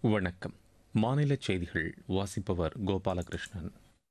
வணக்கம் மாநில செய்திகள் வாசிப்பவர் கோபாலகிருஷ்ணன்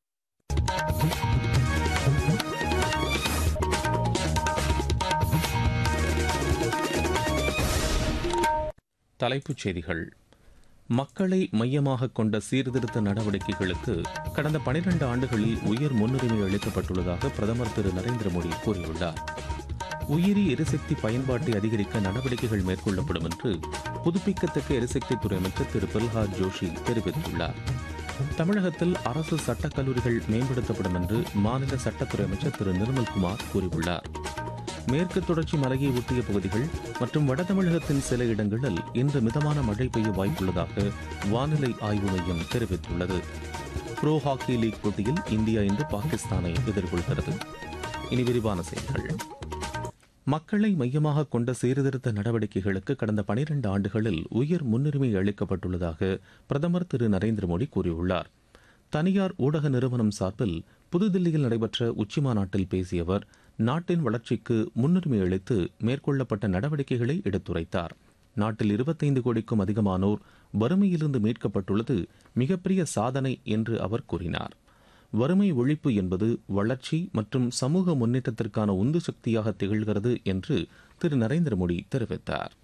தலைப்புச் செய்திகள் மக்களை மையமாக கொண்ட சீர்திருத்த நடவடிக்கைகளுக்கு கடந்த பனிரெண்டு ஆண்டுகளில் உயர் முன்னுரிமை அளிக்கப்பட்டுள்ளதாக பிரதமர் திரு நரேந்திர மோடி கூறியுள்ளார் உயிரி எரிசக்தி பயன்பாட்டை அதிகரிக்க நடவடிக்கைகள் மேற்கொள்ளப்படும் என்று புதுப்பிக்கத்தக்க எரிசக்தித்துறை அமைச்சர் திரு பிரல்ஹாத் ஜோஷி தெரிவித்துள்ளார் தமிழகத்தில் அரசு சட்டக் கல்லூரிகள் மேம்படுத்தப்படும் என்று மாநில சட்டத்துறை அமைச்சர் திரு நிர்மல்குமார் கூறியுள்ளார் மேற்கு தொடர்ச்சி மலையை ஒட்டிய பகுதிகள் மற்றும் வட தமிழகத்தின் சில இடங்களில் இன்று மிதமான மழை பெய்ய வாய்ப்புள்ளதாக வானிலை ஆய்வு மையம் தெரிவித்துள்ளது ப்ரோ ஹாக்கி லீக் போட்டியில் இந்தியா இன்று பாகிஸ்தானை எதிர்கொள்கிறது இனி விரிவான செய்திகள் மக்களை மையமாக கொண்ட சீர்திருத்த நடவடிக்கைகளுக்கு கடந்த பனிரெண்டு ஆண்டுகளில் உயர் முன்னுரிமை அளிக்கப்பட்டுள்ளதாக பிரதமர் திரு நரேந்திர மோடி கூறியுள்ளார் தனியார் ஊடக நிறுவனம் சார்பில் புதுதில்லியில் நடைபெற்ற உச்சிமாநாட்டில் பேசிய அவர் நாட்டின் வளர்ச்சிக்கு முன்னுரிமை அளித்து மேற்கொள்ளப்பட்ட நடவடிக்கைகளை எடுத்துரைத்தார் நாட்டில் இருபத்தைந்து கோடிக்கும் அதிகமானோர் வறுமையிலிருந்து மீட்கப்பட்டுள்ளது மிகப்பெரிய சாதனை என்று அவர் கூறினார் வறுமை ஒழிப்பு என்பது வளர்ச்சி மற்றும் சமூக முன்னேற்றத்திற்கான உந்து சக்தியாக திகழ்கிறது என்று திரு நரேந்திர மோடி தெரிவித்தார்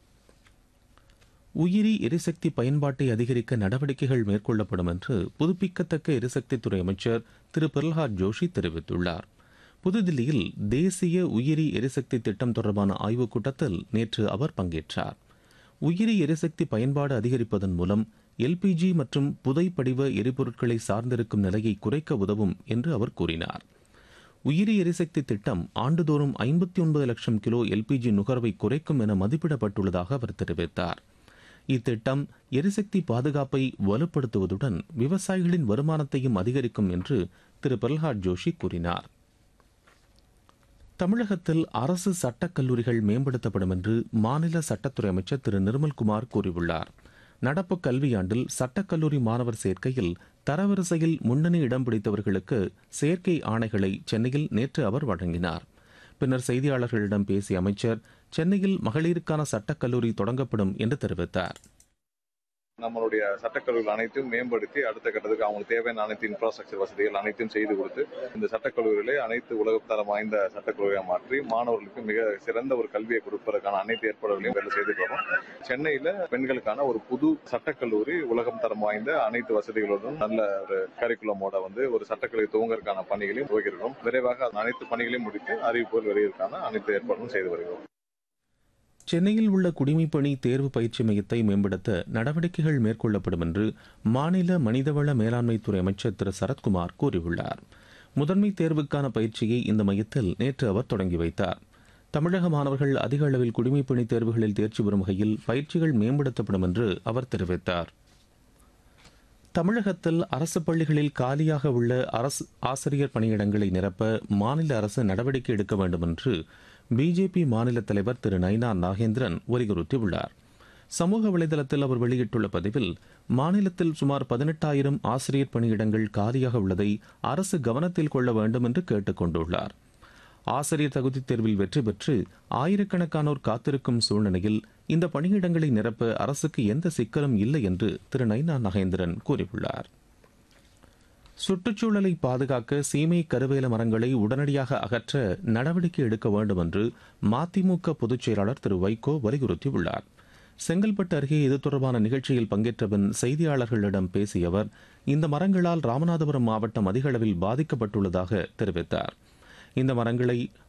உயிரி எரிசக்தி பயன்பாட்டை அதிகரிக்க நடவடிக்கைகள் மேற்கொள்ளப்படும் என்று புதுப்பிக்கத்தக்க எரிசக்தித்துறை அமைச்சர் திரு பிரல்ஹாத் ஜோஷி தெரிவித்துள்ளார் புதுதில்லியில் தேசிய உயிரி எரிசக்தி திட்டம் தொடர்பான ஆய்வுக் கூட்டத்தில் நேற்று அவர் பங்கேற்றார் உயிரி எரிசக்தி பயன்பாடு அதிகரிப்பதன் மூலம் எல்பிஜி மற்றும் புதைப்படிவ எரிபொருட்களை சார்ந்திருக்கும் நிலையை குறைக்க உதவும் என்று அவர் கூறினார் உயிரி எரிசக்தி திட்டம் ஆண்டுதோறும் ஐம்பத்தி ஒன்பது லட்சம் கிலோ எல்பிஜி நுகர்வை குறைக்கும் என மதிப்பிடப்பட்டுள்ளதாக அவர் தெரிவித்தார் இத்திட்டம் எரிசக்தி பாதுகாப்பை வலுப்படுத்துவதுடன் விவசாயிகளின் வருமானத்தையும் அதிகரிக்கும் என்று திரு பிரல்ஹாத் ஜோஷி கூறினார் தமிழகத்தில் அரசு சட்டக் கல்லூரிகள் மேம்படுத்தப்படும் என்று மாநில சட்டத்துறை அமைச்சர் திரு நிர்மல்குமார் கூறியுள்ளார் நடப்பு கல்வியாண்டில் சட்டக்கல்லூரி மாணவர் சேர்க்கையில் தரவரிசையில் முன்னணி இடம் பிடித்தவர்களுக்கு சேர்க்கை ஆணைகளை சென்னையில் நேற்று அவர் வழங்கினார் பின்னர் செய்தியாளர்களிடம் பேசிய அமைச்சர் சென்னையில் மகளிருக்கான சட்டக்கல்லூரி தொடங்கப்படும் என்று தெரிவித்தார் நம்மளுடைய சட்டக்கல்லூரிகள் அனைத்தையும் மேம்படுத்தி அடுத்த கட்டத்துக்கு அவங்களுக்கு தேவையான அனைத்து இன்ஃப்ராஸ்ட்ரக்சர் வசதிகள் அனைத்தையும் செய்து கொடுத்து இந்த சட்டக்கல்லூரிகளை அனைத்து உலகத்தரம் வாய்ந்த சட்டக்கல்லூரியாக மாற்றி மாணவர்களுக்கு மிக சிறந்த ஒரு கல்வியை கொடுப்பதற்கான அனைத்து ஏற்பாடுகளையும் வேலை செய்துட்டு வரோம் சென்னையில பெண்களுக்கான ஒரு புது சட்டக்கல்லூரி உலகம் தரம் வாய்ந்த அனைத்து வசதிகளுடன் நல்ல ஒரு கரிக்குலமோட வந்து ஒரு சட்டக்கல்லூரி துவங்கறதுக்கான பணிகளையும் துவங்கிருக்கிறோம் விரைவாக அனைத்து பணிகளையும் முடித்து அறிவிப்புகள் வெளியிற்கான அனைத்து ஏற்பாடுகளும் செய்து வருகிறோம் சென்னையில் உள்ள குடிமைப்பணி தேர்வு பயிற்சி மையத்தை மேம்படுத்த நடவடிக்கைகள் மேற்கொள்ளப்படும் என்று மாநில மனிதவள மேலாண்மைத்துறை அமைச்சர் திரு சரத்குமார் கூறியுள்ளார் முதன்மை தேர்வுக்கான பயிற்சியை இந்த மையத்தில் நேற்று அவர் தொடங்கி வைத்தார் தமிழக மாணவர்கள் அதிக அளவில் குடிமைப்பணி தேர்வுகளில் தேர்ச்சி பெறும் வகையில் பயிற்சிகள் மேம்படுத்தப்படும் என்று அவர் தெரிவித்தார் தமிழகத்தில் அரசு பள்ளிகளில் காலியாக உள்ள அரசு ஆசிரியர் பணியிடங்களை நிரப்ப மாநில அரசு நடவடிக்கை எடுக்க வேண்டும் என்று பிஜேபி மாநில தலைவர் திரு நைனா நாகேந்திரன் வலியுறுத்தியுள்ளார் சமூக வலைதளத்தில் அவர் வெளியிட்டுள்ள பதிவில் மாநிலத்தில் சுமார் பதினெட்டாயிரம் ஆசிரியர் பணியிடங்கள் காலியாக உள்ளதை அரசு கவனத்தில் கொள்ள வேண்டும் என்று கேட்டுக் கொண்டுள்ளார் ஆசிரியர் தகுதித் தேர்வில் வெற்றி பெற்று ஆயிரக்கணக்கானோர் காத்திருக்கும் சூழ்நிலையில் இந்த பணியிடங்களை நிரப்ப அரசுக்கு எந்த சிக்கலும் இல்லை என்று திரு நைனா நகேந்திரன் கூறியுள்ளார் சுற்றுச்சூழலை பாதுகாக்க சீமை கருவேல மரங்களை உடனடியாக அகற்ற நடவடிக்கை எடுக்க வேண்டும் என்று மதிமுக பொதுச் செயலாளர் திரு வைகோ வலியுறுத்தியுள்ளார் செங்கல்பட்டு அருகே இது தொடர்பான நிகழ்ச்சியில் பங்கேற்ற பின் செய்தியாளர்களிடம் பேசிய அவர் இந்த மரங்களால் ராமநாதபுரம் மாவட்டம் அதிக அளவில் பாதிக்கப்பட்டுள்ளதாக தெரிவித்தார் இந்த மரங்களை